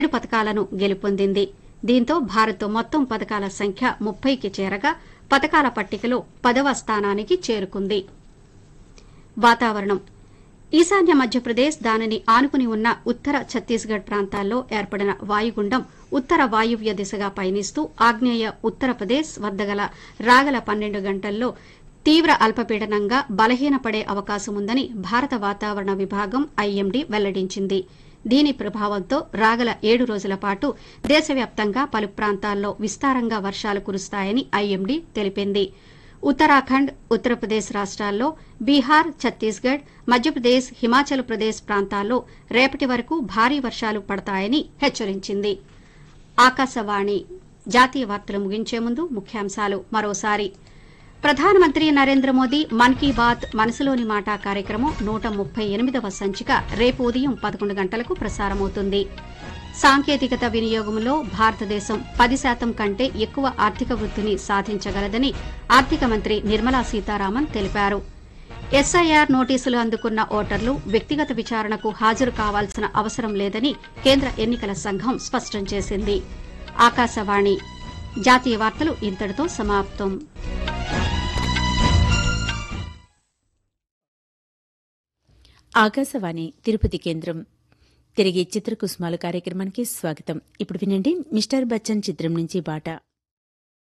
ఏడు పథకాలను గెలుపొందింది దీంతో భారత్ మొత్తం పథకాల సంఖ్య ముప్పైకి చేరగా పథకాల పట్టికలో పదవ స్థానానికి చేరుకుంది వాతావరణం ఈశాన్య మధ్యప్రదేశ్ దానిని ఆనుకుని ఉన్న ఉత్తర ఛత్తీస్గఢ్ ప్రాంతాల్లో ఏర్పడిన వాయుగుండం ఉత్తర వాయువ్య దిశగా పయనిస్తూ ఆగ్నేయ ఉత్తరప్రదేశ్ వద్ద గల రాగల పన్నెండు గంటల్లో తీవ్ర అల్పపీడనంగా బలహీనపడే అవకాశం ఉందని భారత వాతావరణ విభాగం ఐఎండీ వెల్లడించింది దీని ప్రభావంతో రాగల ఏడు రోజుల పాటు దేశవ్యాప్తంగా పలు ప్రాంతాల్లో విస్తారంగా వర్షాలు కురుస్తాయని ఐఎండీ తెలిపింది ఉత్తరాఖండ్ ఉత్తరప్రదేశ్ రాష్ట్రాల్లో బీహార్ ఛత్తీస్గఢ్ మధ్యప్రదేశ్ హిమాచల్ ప్రదేశ్ ప్రాంతాల్లో రేపటి వరకు భారీ వర్షాలు పడతాయని హెచ్చరించింది ఆకాశవాణి జాతీయ వార్తలు ముగించే ముందు ముఖ్యాంశాలు మరోసారి ప్రధానమంత్రి నరేంద్ర మోదీ మన్ కీ బాత్ మనసులోని మాట కార్యక్రమం నూట ముప్పై ఎనిమిదవ సంచిక రేపు ఉదయం పదకొండు గంటలకు ప్రసారమవుతుంది సాంకేతికత వినియోగంలో భారతదేశం పది శాతం కంటే ఎక్కువ ఆర్థిక వృద్ధిని సాధించగలదని ఆర్థిక మంత్రి నిర్మలా సీతారామన్ తెలిపారు ఎస్ఐఆర్ నోటీసులు అందుకున్న ఓటర్లు వ్యక్తిగత విచారణకు హాజరు కావాల్సిన అవసరం లేదని కేంద్ర ఎన్నికల సంఘం స్పష్టం చేసింది ఆకాశవాణి జాతీయ వార్తలు ఇంతటితో సమాప్తం ఆకాశవాణి తిరుపతి కేంద్రం తిరిగి చిత్రకుసుమాల కార్యక్రమానికి స్వాగతం ఇప్పుడు వినండి మిస్టర్ బచ్చన్ చిత్రం నుంచి పాట